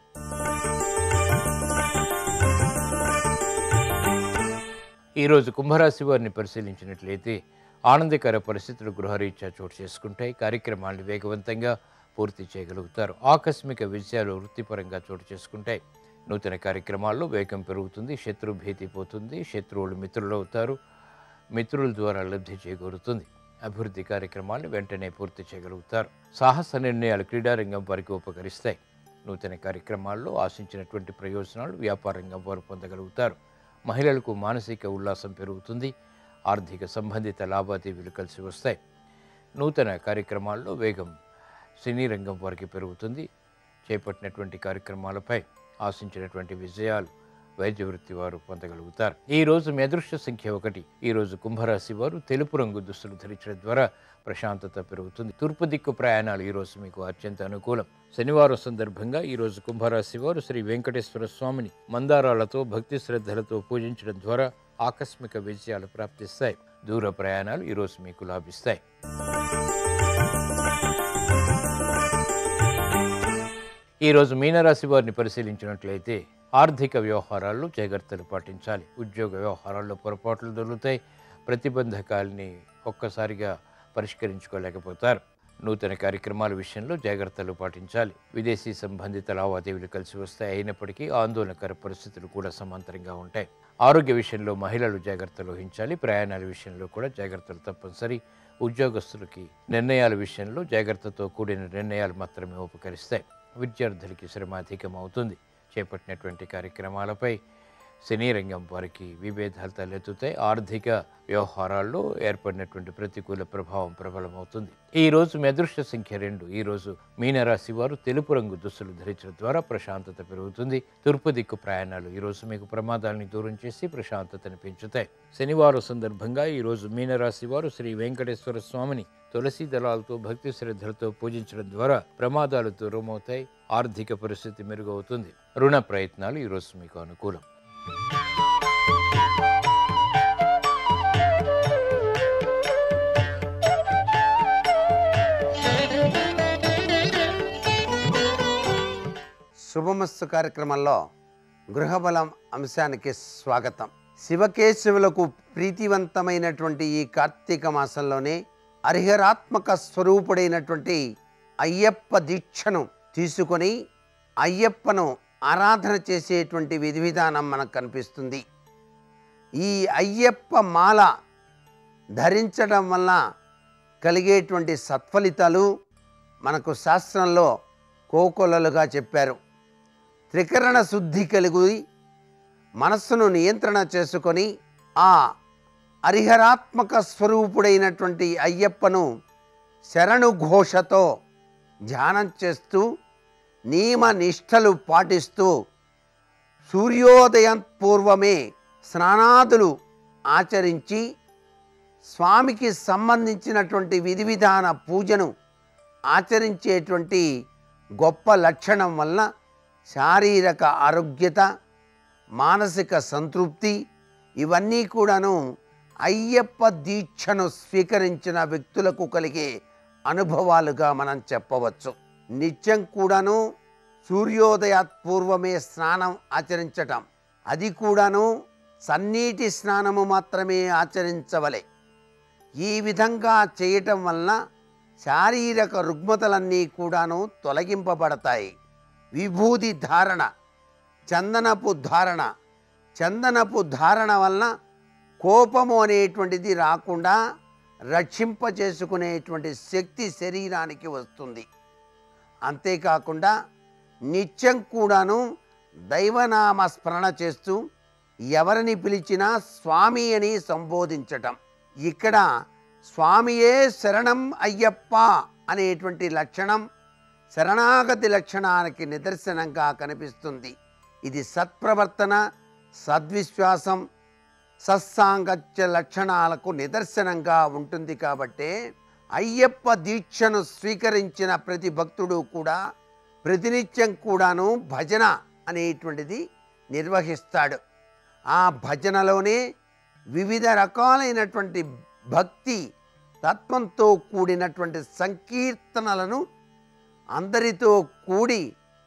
ఈరోజు కుంభరాశి వారిని పరిశీలించినట్లయితే ఆనందకర పరిస్థితులు గృహరీత్యా చోటు చేసుకుంటాయి కార్యక్రమాలను వేగవంతంగా పూర్తి చేయగలుగుతారు ఆకస్మిక విజయాలు వృత్తిపరంగా చోటు చేసుకుంటాయి నూతన కార్యక్రమాల్లో వేగం పెరుగుతుంది శత్రు భీతి పోతుంది శత్రువులు మిత్రులు అవుతారు మిత్రుల ద్వారా లబ్ధి చేకూరుతుంది అభివృద్ధి కార్యక్రమాలను వెంటనే పూర్తి చేయగలుగుతారు సాహస నిర్ణయాలు క్రీడారంగం వారికి ఉపకరిస్తాయి నూతన కార్యక్రమాల్లో ఆశించినటువంటి ప్రయోజనాలు వ్యాపార రంగం వారు పొందగలుగుతారు మహిళలకు మానసిక ఉల్లాసం పెరుగుతుంది ఆర్థిక సంబంధిత లావాదేవీలు కలిసి వస్తాయి నూతన కార్యక్రమాల్లో వేగం సినీ రంగం వారికి పెరుగుతుంది చేపట్టినటువంటి కార్యక్రమాలపై ఆశించినటువంటి విజయాలు వైద్య వృత్తి వారు పొందగలుగుతారు ఈ రోజు మీ అదృష్ట సంఖ్య ఒకటి ఈ రోజు కుంభరాశి వారు తెలుపు రంగు దుస్తులు ధరించడం ద్వారా ప్రశాంతత పెరుగుతుంది తూర్పు దిక్కు ప్రయాణాలు ఈ రోజు మీకు అత్యంత అనుకూలం శనివారం సందర్భంగా ఈ రోజు కుంభరాశి వారు శ్రీ వెంకటేశ్వర స్వామిని మందారాలతో భక్తి శ్రద్ధలతో పూజించడం ద్వారా ఆకస్మిక విజయాలు ప్రాప్తిస్తాయి దూర ప్రయాణాలు ఈరోజు మీకు లాభిస్తాయి ఈరోజు మీనరాశి వారిని పరిశీలించినట్లయితే ఆర్థిక వ్యవహారాల్లో జాగ్రత్తలు పాటించాలి ఉద్యోగ వ్యవహారాల్లో పొరపాట్లు దొరుకుతాయి ప్రతిబంధకాల్ని ఒక్కసారిగా పరిష్కరించుకోలేకపోతారు నూతన కార్యక్రమాల విషయంలో జాగ్రత్తలు పాటించాలి విదేశీ సంబంధిత లావాదేవీలు కలిసి వస్తాయి అయినప్పటికీ ఆందోళనకర పరిస్థితులు కూడా సమాంతరంగా ఉంటాయి ఆరోగ్య విషయంలో మహిళలు జాగ్రత్తలు వహించాలి ప్రయాణాల విషయంలో కూడా జాగ్రత్తలు తప్పనిసరి ఉద్యోగస్తులకి నిర్ణయాల విషయంలో జాగ్రత్తతో కూడిన నిర్ణయాలు మాత్రమే ఉపకరిస్తాయి విద్యార్థులకి శ్రమ అధికం అవుతుంది చేపట్టినటువంటి కార్యక్రమాలపై సినీ రంగం వారికి విభేదాలు తలెత్తుతాయి ఆర్థిక వ్యవహారాల్లో ఏర్పడినటువంటి ప్రతికూల ప్రభావం ప్రబలమవుతుంది ఈ రోజు మీ అదృష్ట సంఖ్య రెండు ఈ రోజు మీనరాశి వారు తెలుపు రంగు దుస్తులు ధరించడం ద్వారా ప్రశాంతత పెరుగుతుంది తూర్పు దిక్కు ప్రయాణాలు ఈ రోజు మీకు ప్రమాదాలని దూరం చేసి ప్రశాంతతను పెంచుతాయి శనివారం సందర్భంగా ఈ రోజు మీనరాశి వారు శ్రీ వెంకటేశ్వర స్వామిని తులసి దళాలతో భక్తి శ్రద్ధలతో పూజించడం ద్వారా ప్రమాదాలు దూరమవుతాయి ఆర్థిక పరిస్థితి మెరుగవుతుంది రుణ ప్రయత్నాలు ఈరోజు మీకు అనుకూలం శుభమస్తు కార్యక్రమంలో గృహబలం అంశానికి స్వాగతం శివకేశవులకు ప్రీతివంతమైనటువంటి ఈ కార్తీక మాసంలోనే హరిహరాత్మక స్వరూపుడైనటువంటి అయ్యప్ప దీక్షను తీసుకొని అయ్యప్పను ఆరాధన చేసేటువంటి విధి విధానం మనకు కనిపిస్తుంది ఈ అయ్యప్ప మాల ధరించడం వల్ల కలిగేటువంటి సత్ఫలితాలు మనకు శాస్త్రంలో కోకొలలుగా చెప్పారు త్రికరణ శుద్ధి కలిగి మనస్సును నియంత్రణ చేసుకొని ఆ హరిహరాత్మక స్వరూపుడైనటువంటి అయ్యప్పను శరణు ఘోషతో ధ్యానం చేస్తూ నియమ నిష్టలు పాటిస్తూ సూర్యోదయం పూర్వమే స్నానాదులు ఆచరించి స్వామికి సంబంధించినటువంటి విధి విధాన పూజను ఆచరించేటువంటి గొప్ప లక్షణం వల్ల శారీరక ఆరోగ్యత మానసిక సంతృప్తి ఇవన్నీ కూడాను అయ్యప్ప దీక్షను స్వీకరించిన వ్యక్తులకు కలిగే అనుభవాలుగా మనం చెప్పవచ్చు నిత్యం కూడాను సూర్యోదయాత్ పూర్వమే స్నానం ఆచరించటం అది కూడాను సన్నీటి స్నానము మాత్రమే ఆచరించవలే ఈ విధంగా చేయటం వలన శారీరక రుగ్మతలన్నీ కూడాను తొలగింపబడతాయి విభూది ధారణ చందనపు ధారణ చందనపు ధారణ వలన కోపము అనేటువంటిది రాకుండా రక్షింపచేసుకునేటువంటి శక్తి శరీరానికి వస్తుంది అంతేకాకుండా నిత్యం కూడాను దైవనామ స్మరణ చేస్తూ ఎవరిని పిలిచినా స్వామి అని సంబోధించటం ఇక్కడ స్వామియే శరణం అయ్యప్ప అనేటువంటి లక్షణం శరణాగతి లక్షణానికి నిదర్శనంగా కనిపిస్తుంది ఇది సత్ప్రవర్తన సద్విశ్వాసం సత్సాంగత్య లక్షణాలకు నిదర్శనంగా ఉంటుంది కాబట్టే అయ్యప్ప దీక్షను స్వీకరించిన ప్రతి భక్తుడు కూడా ప్రతినిత్యం కూడాను భజన అనేటువంటిది నిర్వహిస్తాడు ఆ భజనలోనే వివిధ రకాలైనటువంటి భక్తి తత్వంతో కూడినటువంటి సంకీర్తనలను అందరితో కూడి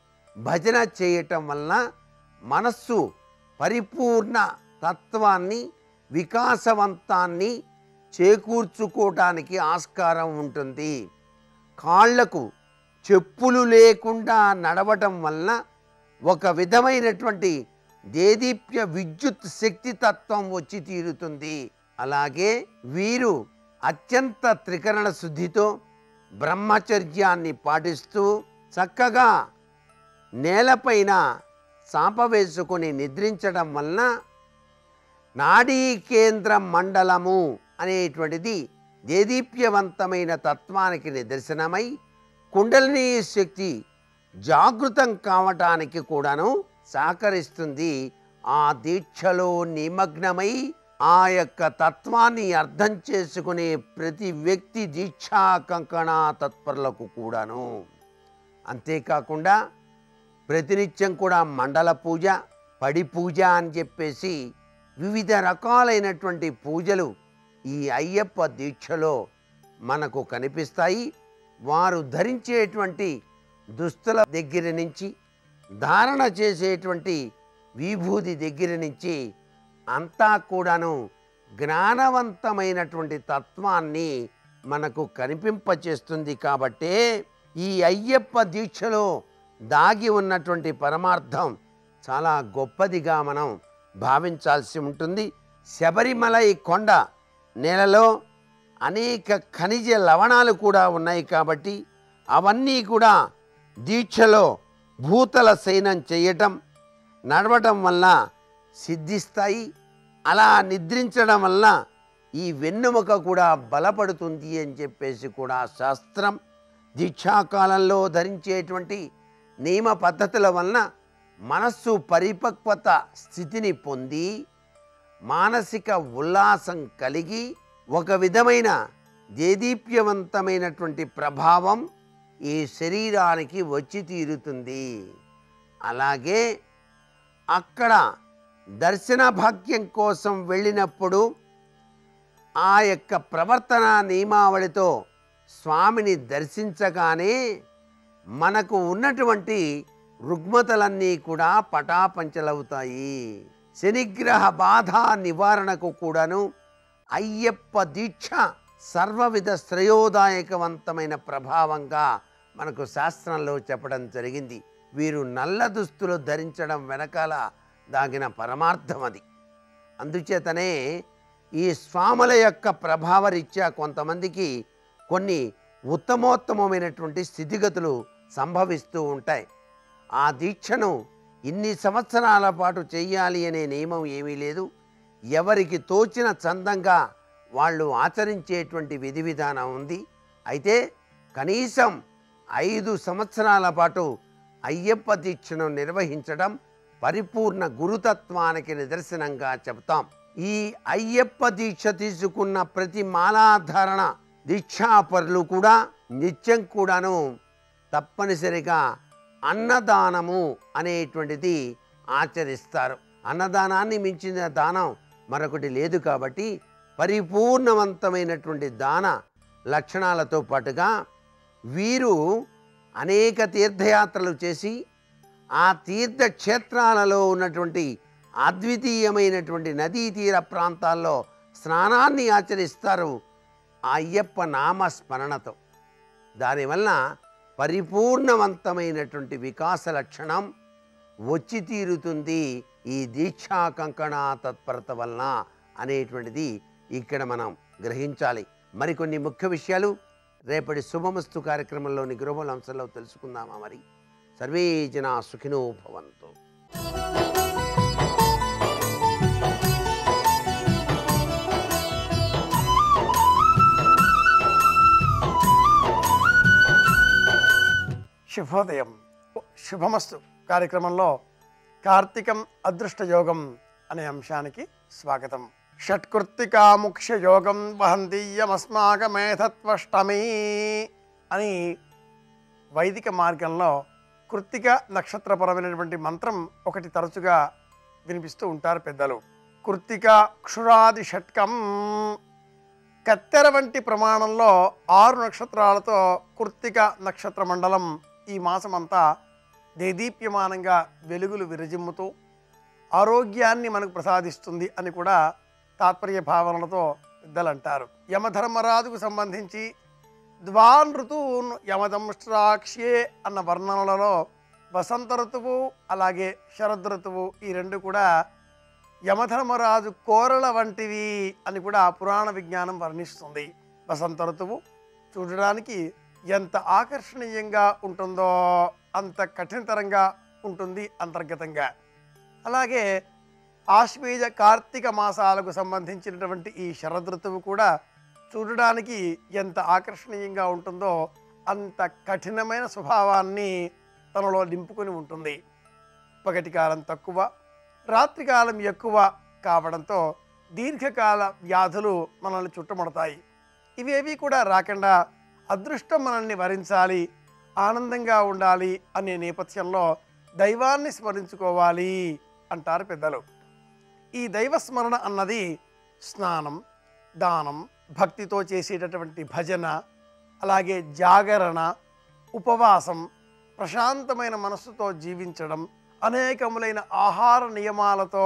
భజన చేయటం వలన మనస్సు పరిపూర్ణ తత్వాన్ని వికాసవంతాన్ని చేకూర్చుకోవటానికి ఆస్కారం ఉంటుంది కాళ్లకు చెప్పులు లేకుండా నడవటం వలన ఒక విధమైనటువంటి దేదీప్య విద్యుత్ శక్తి తత్వం వచ్చి తీరుతుంది అలాగే వీరు అత్యంత త్రికరణ శుద్ధితో బ్రహ్మచర్యాన్ని పాటిస్తూ చక్కగా నేలపైన చాప వేసుకొని నిద్రించడం వలన నాడీ కేంద్ర మండలము అనేటువంటిది దేదీప్యవంతమైన తత్వానికి నిదర్శనమై కుండలిని శక్తి జాగృతం కావటానికి కూడాను సహకరిస్తుంది ఆ దీక్షలో నిమగ్నమై ఆ యొక్క తత్వాన్ని అర్థం చేసుకునే ప్రతి వ్యక్తి దీక్షా కంకణ తత్పరులకు కూడాను అంతేకాకుండా ప్రతినిత్యం కూడా మండల పూజ పడి పూజ అని చెప్పేసి వివిధ రకాలైనటువంటి పూజలు ఈ అయ్యప్ప దీక్షలో మనకు కనిపిస్తాయి వారు ధరించేటువంటి దుస్తుల దగ్గర నుంచి ధారణ చేసేటువంటి విభూది దగ్గర నుంచి అంతా కూడాను జ్ఞానవంతమైనటువంటి తత్వాన్ని మనకు కనిపింపచేస్తుంది కాబట్టే ఈ అయ్యప్ప దీక్షలో దాగి ఉన్నటువంటి పరమార్థం చాలా గొప్పదిగా మనం భావించాల్సి ఉంటుంది శబరిమల ఈ కొండ నేలలో అనేక ఖనిజ లవణాలు కూడా ఉన్నాయి కాబట్టి అవన్నీ కూడా దీక్షలో భూతల శయనం చేయటం నడవటం వల్ల సిద్ధిస్తాయి అలా నిద్రించడం వల్ల ఈ వెన్నెముక కూడా బలపడుతుంది అని చెప్పేసి కూడా శాస్త్రం దీక్షాకాలంలో ధరించేటువంటి నియమ పద్ధతుల వలన మనస్సు పరిపక్వత స్థితిని పొంది మానసిక ఉల్లాసం కలిగి ఒక విధమైన దేదీప్యవంతమైనటువంటి ప్రభావం ఈ శరీరానికి వచ్చి తీరుతుంది అలాగే అక్కడ దర్శన భాగ్యం కోసం వెళ్ళినప్పుడు ఆ యొక్క ప్రవర్తన నియమావళితో స్వామిని దర్శించగానే మనకు ఉన్నటువంటి రుగ్మతలన్నీ కూడా పటాపంచలవుతాయి శనిగ్రహ బాధ నివారణకు కూడాను అయ్యప్ప దీక్ష సర్వవిధ శ్రేయోదాయకవంతమైన ప్రభావంగా మనకు శాస్త్రంలో చెప్పడం జరిగింది వీరు నల్ల దుస్తులు ధరించడం వెనకాల దాగిన పరమార్థం అది అందుచేతనే ఈ స్వాముల యొక్క ప్రభావరీత్యా కొంతమందికి కొన్ని ఉత్తమోత్తమమైనటువంటి స్థితిగతులు సంభవిస్తూ ఉంటాయి ఆ దీక్షను ఇన్ని సంవత్సరాల పాటు చెయ్యాలి అనే నియమం ఏమీ లేదు ఎవరికి తోచిన చందంగా వాళ్ళు ఆచరించేటువంటి విధి విధానం ఉంది అయితే కనీసం ఐదు సంవత్సరాల పాటు అయ్యప్ప దీక్షను నిర్వహించడం పరిపూర్ణ గురుతత్వానికి నిదర్శనంగా చెబుతాం ఈ అయ్యప్ప దీక్ష తీసుకున్న ప్రతి మాలాధారణ దీక్షాపరులు కూడా నిత్యం కూడాను తప్పనిసరిగా అన్నదానము అనేటువంటిది ఆచరిస్తారు అన్నదానాన్ని మించిన దానం మరొకటి లేదు కాబట్టి పరిపూర్ణవంతమైనటువంటి దాన లక్షణాలతో పాటుగా వీరు అనేక తీర్థయాత్రలు చేసి ఆ తీర్థక్షేత్రాలలో ఉన్నటువంటి అద్వితీయమైనటువంటి నదీ తీర ప్రాంతాల్లో స్నానాన్ని ఆచరిస్తారు ఆ అయ్యప్ప నామ స్మరణతో దానివల్ల పరిపూర్ణవంతమైనటువంటి వికాస లక్షణం వచ్చి తీరుతుంది ఈ దీక్షా కంకణ తత్పరత వలన అనేటువంటిది ఇక్కడ మనం గ్రహించాలి మరికొన్ని ముఖ్య విషయాలు రేపటి శుభమస్తు కార్యక్రమంలోని గృహల అంశంలో తెలుసుకుందామా మరి సర్వే జనా సుఖినో భవంతు శుభోదయం శుభమస్తు కార్యక్రమంలో కార్తీకం అదృష్ట యోగం అనే అంశానికి స్వాగతం షట్కృత్తికా ముఖ్య యోగం వహంతీయమస్మాకమేధత్వష్టమి అని వైదిక మార్గంలో కృత్తిక నక్షత్రపరమైనటువంటి మంత్రం ఒకటి తరచుగా వినిపిస్తూ ఉంటారు పెద్దలు కృత్తిక క్షురాది షట్కం కత్తెర వంటి ప్రమాణంలో ఆరు నక్షత్రాలతో కృత్తిక నక్షత్ర మండలం ఈ మాసమంతా దేదీప్యమానంగా వెలుగులు విరజిమ్ముతూ ఆరోగ్యాన్ని మనకు ప్రసాదిస్తుంది అని కూడా తాత్పర్య భావనలతో పెద్దలు అంటారు యమధర్మరాజుకు సంబంధించి ద్వాన్ ఋతువున్ యమదంష్ట్రాక్ష్యే అన్న వర్ణనలలో వసంత ఋతువు అలాగే శరద్ ఋతువు ఈ రెండు కూడా యమధర్మరాజు కోరల వంటివి అని కూడా పురాణ విజ్ఞానం వర్ణిస్తుంది వసంత ఋతువు చూడడానికి ఎంత ఆకర్షణీయంగా ఉంటుందో అంత కఠినతరంగా ఉంటుంది అంతర్గతంగా అలాగే ఆశ్వీజ కార్తీక మాసాలకు సంబంధించినటువంటి ఈ శరద్ ఋతువు కూడా చూడడానికి ఎంత ఆకర్షణీయంగా ఉంటుందో అంత కఠినమైన స్వభావాన్ని తనలో నింపుకొని ఉంటుంది పగటి కాలం తక్కువ రాత్రికాలం ఎక్కువ కావడంతో దీర్ఘకాల వ్యాధులు మనల్ని చుట్టుముడతాయి ఇవేవి కూడా రాకుండా అదృష్టం మనల్ని వరించాలి ఆనందంగా ఉండాలి అనే నేపథ్యంలో దైవాన్ని స్మరించుకోవాలి అంటారు పెద్దలు ఈ దైవ స్మరణ అన్నది స్నానం దానం భక్తితో చేసేటటువంటి భజన అలాగే జాగరణ ఉపవాసం ప్రశాంతమైన మనస్సుతో జీవించడం అనేకములైన ఆహార నియమాలతో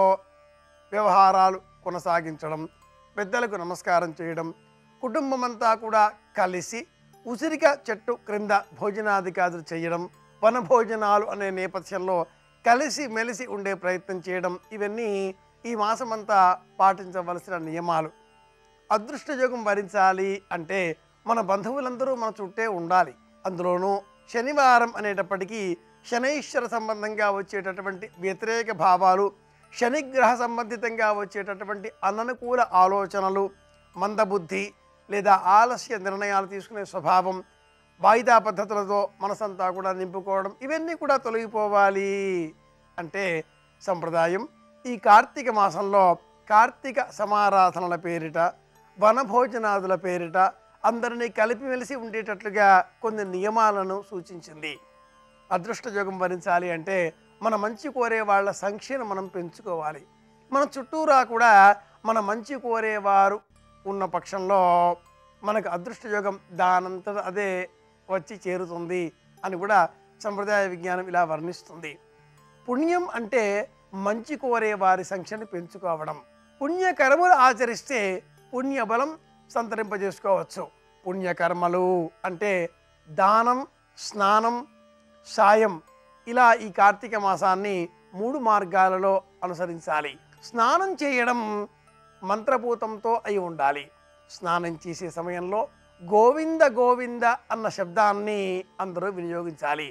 వ్యవహారాలు కొనసాగించడం పెద్దలకు నమస్కారం చేయడం కుటుంబమంతా కూడా కలిసి ఉసిరిక చెట్టు క్రింద భోజనాధికారులు చేయడం వనభోజనాలు అనే నేపథ్యంలో కలిసి మెలిసి ఉండే ప్రయత్నం చేయడం ఇవన్నీ ఈ మాసమంతా పాటించవలసిన నియమాలు అదృష్టయోగం వరించాలి అంటే మన బంధువులందరూ మన చుట్టే ఉండాలి అందులోనూ శనివారం అనేటప్పటికీ శనైశ్వర సంబంధంగా వచ్చేటటువంటి వ్యతిరేక భావాలు శనిగ్రహ సంబంధితంగా వచ్చేటటువంటి అననుకూల ఆలోచనలు మందబుద్ధి లేదా ఆలస్య నిర్ణయాలు తీసుకునే స్వభావం వాయిదా పద్ధతులతో మనసంతా కూడా నింపుకోవడం ఇవన్నీ కూడా తొలగిపోవాలి అంటే సంప్రదాయం ఈ కార్తీక మాసంలో కార్తీక సమారాధనల పేరిట వనభోజనాదుల పేరిట అందరినీ కలిపిమెలిసి ఉండేటట్లుగా కొన్ని నియమాలను సూచించింది అదృష్టయోగం భరించాలి అంటే మన మంచి కోరే వాళ్ళ సంఖ్యను మనం పెంచుకోవాలి మన చుట్టూరా కూడా మన మంచి కోరేవారు ఉన్న పక్షంలో మనకు అదృష్టయోగం దానంతట అదే వచ్చి చేరుతుంది అని కూడా సంప్రదాయ విజ్ఞానం ఇలా వర్ణిస్తుంది పుణ్యం అంటే మంచి కోరే వారి సంఖ్యను పెంచుకోవడం పుణ్యకర్మలు ఆచరిస్తే పుణ్యబలం సంతరింపజేసుకోవచ్చు పుణ్యకర్మలు అంటే దానం స్నానం సాయం ఇలా ఈ కార్తీక మాసాన్ని మూడు మార్గాలలో అనుసరించాలి స్నానం చేయడం మంత్రభూతంతో అయి ఉండాలి స్నానం చేసే సమయంలో గోవింద గోవింద అన్న శబ్దాన్ని అందరూ వినియోగించాలి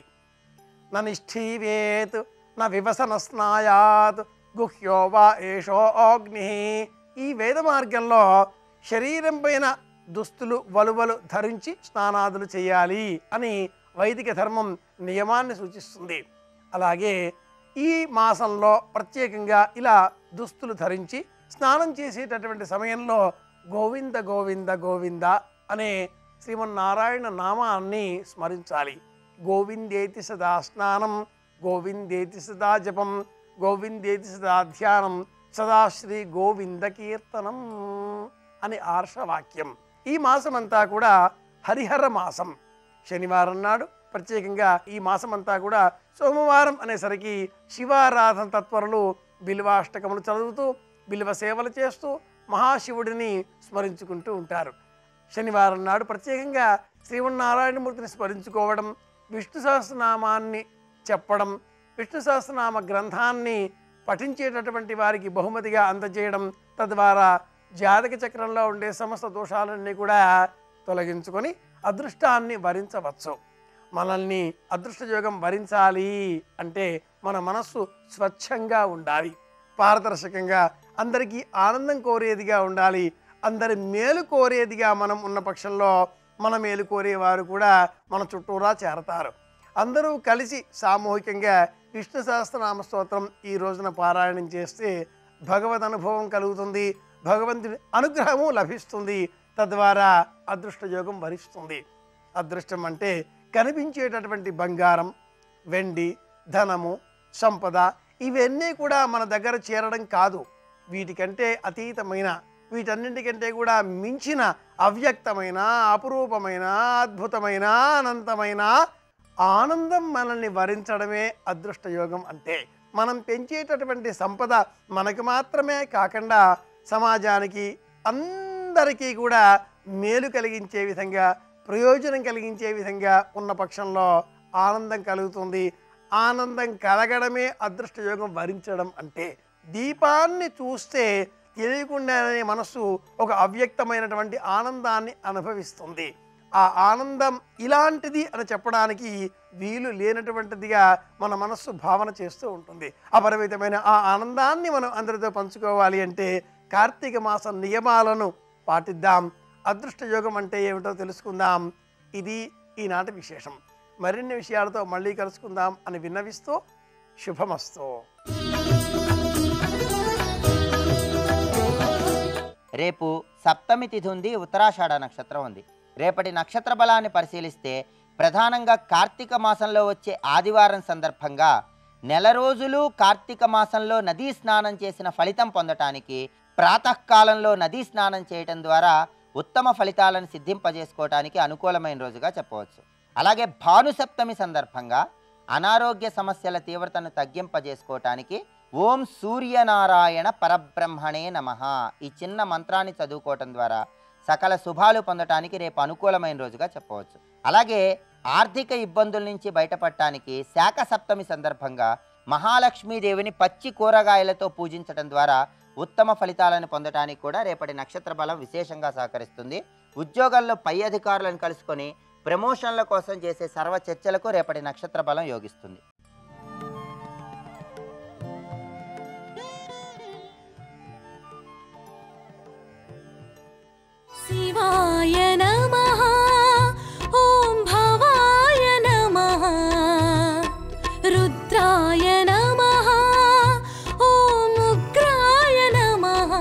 న నిష్ఠీవేత్ న వివసన స్నాయాత్ గుహ్యో వా ఏషో అగ్ని ఈ వేద మార్గంలో శరీరం పైన దుస్తులు వలువలు ధరించి స్నానాదులు చేయాలి అని వైదిక ధర్మం నియమాన్ని సూచిస్తుంది అలాగే ఈ మాసంలో ప్రత్యేకంగా ఇలా దుస్తులు ధరించి స్నానం చేసేటటువంటి సమయంలో గోవింద గోవింద గోవింద అనే శ్రీమన్నారాయణ నామాన్ని స్మరించాలి గోవిందేతి సదా స్నానం గోవిందేతి సదా జపం గోవిందేతి సదా ధ్యానం సదా శ్రీ గోవింద కీర్తనం అని ఆర్షవాక్యం ఈ మాసం అంతా కూడా హరిహర మాసం శనివారం నాడు ప్రత్యేకంగా ఈ మాసం అంతా కూడా సోమవారం అనేసరికి శివారాధన తత్పరులు బిల్వాష్టకములు చదువుతూ బిల్వ సేవలు చేస్తూ మహాశివుడిని స్మరించుకుంటూ ఉంటారు శనివారం నాడు ప్రత్యేకంగా శ్రీమన్నారాయణమూర్తిని స్మరించుకోవడం విష్ణు సహస్రనామాన్ని చెప్పడం విష్ణు సహస్రనామ గ్రంథాన్ని పఠించేటటువంటి వారికి బహుమతిగా అందజేయడం తద్వారా జాతక చక్రంలో ఉండే సమస్త దోషాలన్నీ కూడా తొలగించుకొని అదృష్టాన్ని వరించవచ్చు మనల్ని అదృష్టయోగం వరించాలి అంటే మన మనస్సు స్వచ్ఛంగా ఉండాలి పారదర్శకంగా అందరికీ ఆనందం కోరేదిగా ఉండాలి అందరి మేలు కోరేదిగా మనం ఉన్న పక్షంలో మన మేలు కోరేవారు కూడా మన చుట్టూరా చేరతారు అందరూ కలిసి సామూహికంగా విష్ణు సహస్రనామ స్తోత్రం ఈ రోజున పారాయణం చేస్తే భగవద్ అనుభవం కలుగుతుంది భగవంతుడి అనుగ్రహము లభిస్తుంది తద్వారా అదృష్ట యోగం వరిస్తుంది అదృష్టం అంటే కనిపించేటటువంటి బంగారం వెండి ధనము సంపద ఇవన్నీ కూడా మన దగ్గర చేరడం కాదు వీటికంటే అతీతమైన వీటన్నింటికంటే కూడా మించిన అవ్యక్తమైన అపురూపమైన అద్భుతమైన అనంతమైన ఆనందం మనల్ని వరించడమే అదృష్ట యోగం అంటే మనం పెంచేటటువంటి సంపద మనకు మాత్రమే కాకుండా సమాజానికి అందరికీ కూడా మేలు కలిగించే విధంగా ప్రయోజనం కలిగించే విధంగా ఉన్న పక్షంలో ఆనందం కలుగుతుంది ఆనందం కలగడమే అదృష్ట యోగం వరించడం అంటే దీపాన్ని చూస్తే తెలియకుండానే మనస్సు ఒక అవ్యక్తమైనటువంటి ఆనందాన్ని అనుభవిస్తుంది ఆ ఆనందం ఇలాంటిది అని చెప్పడానికి వీలు లేనటువంటిదిగా మన మనస్సు భావన చేస్తూ ఉంటుంది అపరిమితమైన ఆ ఆనందాన్ని మనం అందరితో పంచుకోవాలి అంటే కార్తీక మాస నియమాలను పాటిద్దాం అదృష్ట యోగం అంటే ఏమిటో తెలుసుకుందాం ఇది ఈనాటి విశేషం మరిన్ని విషయాలతో మళ్ళీ కలుసుకుందాం అని విన్నవిస్తూ శుభమస్తు రేపు సప్తమి తిథి ఉంది ఉత్తరాషాఢ నక్షత్రం ఉంది రేపటి నక్షత్ర బలాన్ని పరిశీలిస్తే ప్రధానంగా కార్తీక మాసంలో వచ్చే ఆదివారం సందర్భంగా నెల రోజులు కార్తీక మాసంలో నదీ స్నానం చేసిన ఫలితం పొందటానికి ప్రాతకాలంలో నదీ స్నానం చేయటం ద్వారా ఉత్తమ ఫలితాలను సిద్ధింపజేసుకోవటానికి అనుకూలమైన రోజుగా చెప్పవచ్చు అలాగే భానుసప్తమి సందర్భంగా అనారోగ్య సమస్యల తీవ్రతను తగ్గింపజేసుకోవటానికి ఓం సూర్యనారాయణ పరబ్రహ్మణే నమః ఈ చిన్న మంత్రాన్ని చదువుకోవటం ద్వారా సకల శుభాలు పొందటానికి రేపు అనుకూలమైన రోజుగా చెప్పవచ్చు అలాగే ఆర్థిక ఇబ్బందుల నుంచి బయటపడటానికి శాఖ సప్తమి సందర్భంగా మహాలక్ష్మీదేవిని పచ్చి కూరగాయలతో పూజించడం ద్వారా ఉత్తమ ఫలితాలను పొందటానికి కూడా రేపటి నక్షత్ర బలం విశేషంగా సహకరిస్తుంది ఉద్యోగాల్లో పై అధికారులను కలుసుకొని ప్రమోషన్ల కోసం చేసే సర్వ చర్చలకు రేపటి నక్షత్ర బలం యోగిస్తుంది शिवाय नमः ॐ भवाय नमः रुद्राय नमः ॐ उग्राय नमः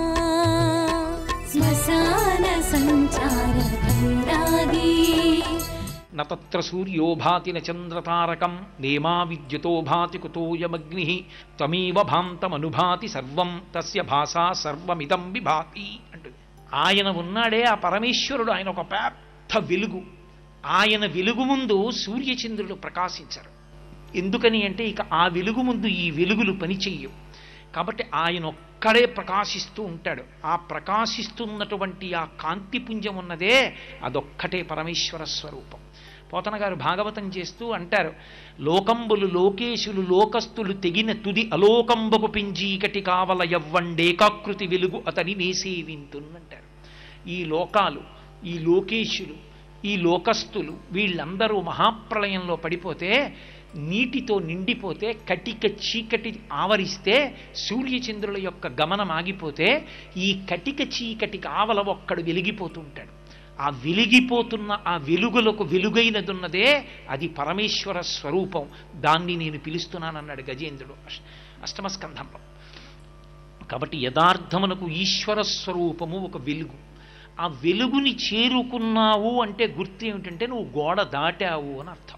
श्मशानसञ्चारभैरागी నత్ర సూర్యో భాతి చంద్రతారకం నేమా విద్యుతో భాతి కుతోయమగ్ని త్వమేవ భాంతమనుభాతి సర్వం తస్య భాషా సర్వమిదం విభాతి అంటుంది ఆయన ఉన్నాడే ఆ పరమేశ్వరుడు ఆయన ఒక పెద్ద వెలుగు ఆయన వెలుగు ముందు సూర్యచంద్రులు ప్రకాశించరు ఎందుకని అంటే ఇక ఆ వెలుగు ముందు ఈ వెలుగులు పనిచెయ్యవు కాబట్టి ఆయన ఒక్కడే ప్రకాశిస్తూ ఉంటాడు ఆ ప్రకాశిస్తున్నటువంటి ఆ కాంతిపుంజం ఉన్నదే అదొక్కటే పరమేశ్వర స్వరూపం పోతన గారు భాగవతం చేస్తూ అంటారు లోకంబులు లోకేశులు లోకస్తులు తెగిన తుది అలోకంబకు పింజీకటి కావల యవ్వండేకాకృతి వెలుగు అతని నేసేవింతున్నంటారు ఈ లోకాలు ఈ లోకేశులు ఈ లోకస్తులు వీళ్ళందరూ మహాప్రళయంలో పడిపోతే నీటితో నిండిపోతే కటిక చీకటి ఆవరిస్తే సూర్యచంద్రుల యొక్క గమనం ఆగిపోతే ఈ కటిక చీకటి ఆవల ఒక్కడు వెలిగిపోతుంటాడు ఆ వెలిగిపోతున్న ఆ వెలుగులకు వెలుగైనదున్నదే అది పరమేశ్వర స్వరూపం దాన్ని నేను పిలుస్తున్నానన్నాడు గజేంద్రుడు అష్- అష్టమ స్కంధంలో కాబట్టి యథార్థమునకు ఈశ్వర స్వరూపము ఒక వెలుగు ఆ వెలుగుని చేరుకున్నావు అంటే గుర్తు ఏమిటంటే నువ్వు గోడ దాటావు అని అర్థం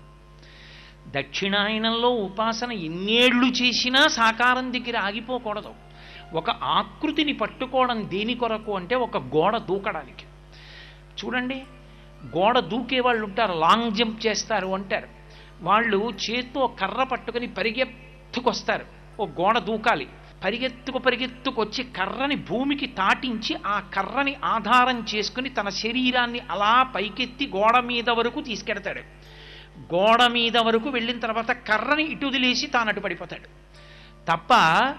దక్షిణాయనంలో ఉపాసన ఎన్నేళ్లు చేసినా సాకారం దగ్గర ఆగిపోకూడదు ఒక ఆకృతిని పట్టుకోవడం దేని కొరకు అంటే ఒక గోడ దూకడానికి చూడండి గోడ దూకే వాళ్ళు ఉంటారు లాంగ్ జంప్ చేస్తారు అంటారు వాళ్ళు చేత్తో కర్ర పట్టుకొని పరిగెత్తుకొస్తారు ఓ గోడ దూకాలి పరిగెత్తుకు పరిగెత్తుకు వచ్చి కర్రని భూమికి తాటించి ఆ కర్రని ఆధారం చేసుకుని తన శరీరాన్ని అలా పైకెత్తి గోడ మీద వరకు తీసుకెడతాడు గోడ మీద వరకు వెళ్ళిన తర్వాత కర్రని ఇటు వదిలేసి తాను అటు పడిపోతాడు తప్ప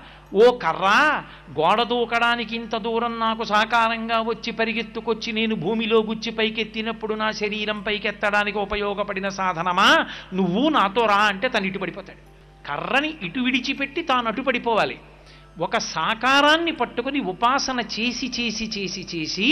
ఓ కర్ర గోడ దూకడానికి ఇంత దూరం నాకు సాకారంగా వచ్చి పరిగెత్తుకొచ్చి నేను భూమిలో గుచ్చి పైకెత్తినప్పుడు నా శరీరం పైకెత్తడానికి ఉపయోగపడిన సాధనమా నువ్వు నాతో రా అంటే తను ఇటు పడిపోతాడు కర్రని ఇటు విడిచిపెట్టి తాను అటు పడిపోవాలి ఒక సాకారాన్ని పట్టుకొని ఉపాసన చేసి చేసి చేసి చేసి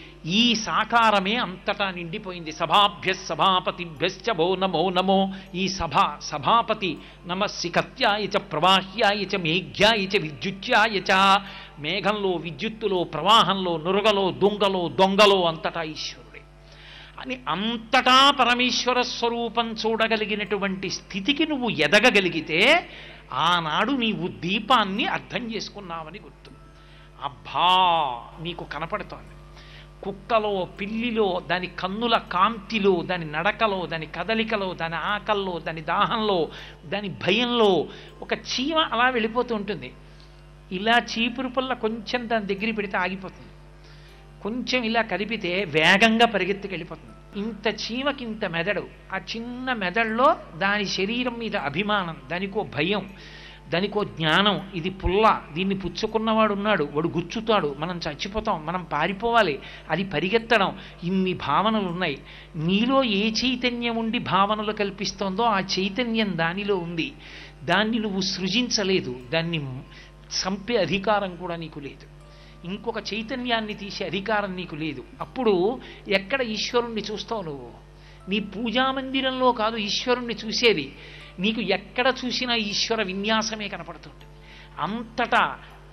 ఈ సాకారమే అంతటా నిండిపోయింది సభాభ్య సభాపతిభ్యశ్చ భో నమో నమో ఈ సభ సభాపతి నమస్సికత్యాయ చ ప్రవాహ్యాయ చ మేఘ్యాయ చ విద్యుత్యాయ చ మేఘంలో విద్యుత్తులో ప్రవాహంలో నురగలో దొంగలో దొంగలో అంతటా ఈశ్వరుడే అని అంతటా పరమేశ్వర స్వరూపం చూడగలిగినటువంటి స్థితికి నువ్వు ఎదగగలిగితే ఆనాడు నీవు దీపాన్ని అర్థం చేసుకున్నావని గుర్తు అబ్బా నీకు కనపడుతోంది కుక్కలో పిల్లిలో దాని కన్నుల కాంతిలో దాని నడకలో దాని కదలికలో దాని ఆకల్లో దాని దాహంలో దాని భయంలో ఒక చీమ అలా వెళ్ళిపోతూ ఉంటుంది ఇలా చీపురు పుల్ల కొంచెం దాని దగ్గర పెడితే ఆగిపోతుంది కొంచెం ఇలా కదిపితే వేగంగా పరిగెత్తుకు వెళ్ళిపోతుంది ఇంత చీమకి ఇంత మెదడు ఆ చిన్న మెదడులో దాని శరీరం మీద అభిమానం దానికో భయం దానికో జ్ఞానం ఇది పుల్ల దీన్ని పుచ్చుకున్నవాడు ఉన్నాడు వాడు గుచ్చుతాడు మనం చచ్చిపోతాం మనం పారిపోవాలి అది పరిగెత్తడం ఇన్ని భావనలు ఉన్నాయి నీలో ఏ చైతన్యం ఉండి భావనలు కల్పిస్తోందో ఆ చైతన్యం దానిలో ఉంది దాన్ని నువ్వు సృజించలేదు దాన్ని చంపే అధికారం కూడా నీకు లేదు ఇంకొక చైతన్యాన్ని తీసే అధికారం నీకు లేదు అప్పుడు ఎక్కడ ఈశ్వరుణ్ణి చూస్తావు నువ్వు నీ పూజా మందిరంలో కాదు ఈశ్వరుణ్ణి చూసేది నీకు ఎక్కడ చూసినా ఈశ్వర విన్యాసమే కనపడుతుంది అంతటా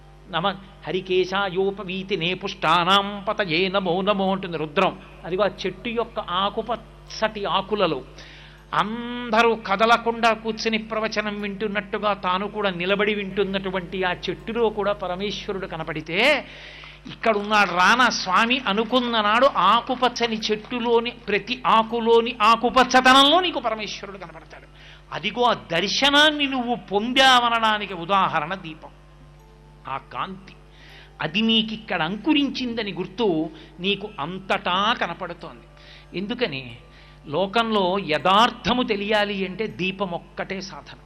నమ హరికేశాయోపవీతి నే పుష్టానాం పతయే నమో నమో అంటుంది రుద్రం అదిగో ఆ చెట్టు యొక్క ఆకుపచ్చటి ఆకులలో అందరూ కదలకుండా కూర్చుని ప్రవచనం వింటున్నట్టుగా తాను కూడా నిలబడి వింటున్నటువంటి ఆ చెట్టులో కూడా పరమేశ్వరుడు కనపడితే ఇక్కడ ఉన్నాడు రానా స్వామి అనుకున్న నాడు ఆకుపచ్చని చెట్టులోని ప్రతి ఆకులోని ఆకుపచ్చతనంలో నీకు పరమేశ్వరుడు కనపడతాడు అదిగో ఆ దర్శనాన్ని నువ్వు పొందావనడానికి ఉదాహరణ దీపం ఆ కాంతి అది నీకు ఇక్కడ అంకురించిందని గుర్తు నీకు అంతటా కనపడుతోంది ఎందుకని లోకంలో యథార్థము తెలియాలి అంటే దీపం ఒక్కటే సాధనం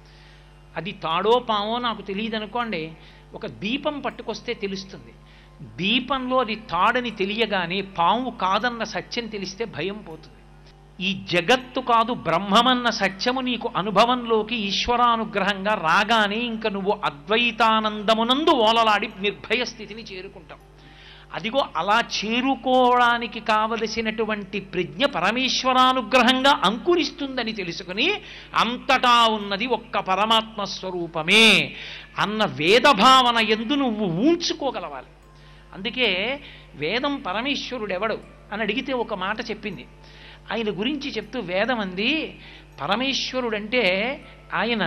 అది తాడో పామో నాకు తెలియదు అనుకోండి ఒక దీపం పట్టుకొస్తే తెలుస్తుంది దీపంలో అది తాడని తెలియగానే పాము కాదన్న సత్యం తెలిస్తే భయం పోతుంది ఈ జగత్తు కాదు బ్రహ్మమన్న సత్యము నీకు అనుభవంలోకి ఈశ్వరానుగ్రహంగా రాగానే ఇంక నువ్వు అద్వైతానందమునందు ఓలలాడి నిర్భయ స్థితిని చేరుకుంటావు అదిగో అలా చేరుకోవడానికి కావలసినటువంటి ప్రజ్ఞ పరమేశ్వరానుగ్రహంగా అంకురిస్తుందని తెలుసుకుని అంతటా ఉన్నది ఒక్క పరమాత్మ స్వరూపమే అన్న వేదభావన ఎందు నువ్వు ఊంచుకోగలవాలి అందుకే వేదం పరమేశ్వరుడెవడు అని అడిగితే ఒక మాట చెప్పింది ఆయన గురించి చెప్తూ వేదం అంది పరమేశ్వరుడంటే ఆయన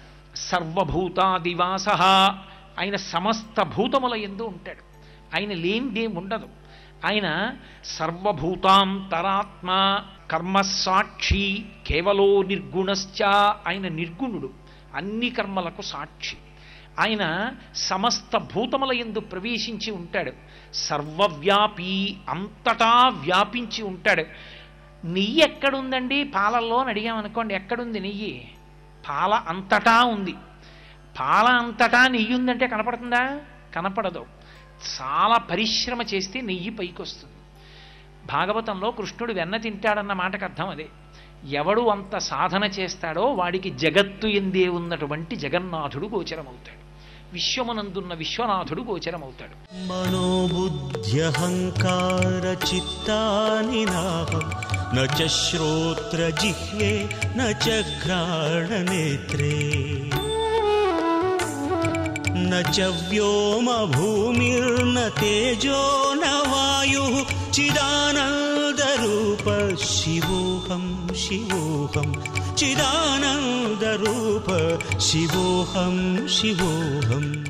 సర్వభూతాదివాస ఆయన సమస్త భూతముల ఎందు ఉంటాడు ఆయన లేనిదేం ఉండదు ఆయన సర్వభూతాంతరాత్మ కర్మసాక్షి కేవలో నిర్గుణశ్చ ఆయన నిర్గుణుడు అన్ని కర్మలకు సాక్షి ఆయన సమస్త భూతముల ఎందు ప్రవేశించి ఉంటాడు సర్వవ్యాపి అంతటా వ్యాపించి ఉంటాడు నెయ్యి ఎక్కడుందండి పాలల్లో అని అడిగామనుకోండి ఎక్కడుంది నెయ్యి పాల అంతటా ఉంది పాల అంతటా నెయ్యి ఉందంటే కనపడుతుందా కనపడదు చాలా పరిశ్రమ చేస్తే నెయ్యి పైకి వస్తుంది భాగవతంలో కృష్ణుడు వెన్న తింటాడన్న మాటకు అర్థం అదే ఎవడు అంత సాధన చేస్తాడో వాడికి జగత్తు ఎందే ఉన్నటువంటి జగన్నాథుడు గోచరమవుతాడు విశ్వమునందున్న విశ్వనాథుడు గోచరమవుతాడు मनोबुद्ध्यहङ्कारचित्तानि नाहं न च श्रोत्रजिह्वे न च घ्राणनेत्रे न च व्योमभूमिर्न तेजो न वायुः चिदानन्दरूप शिवोऽहं शिवोऽहं चिदानन्दरूप शिवोऽहं शिवोऽहम्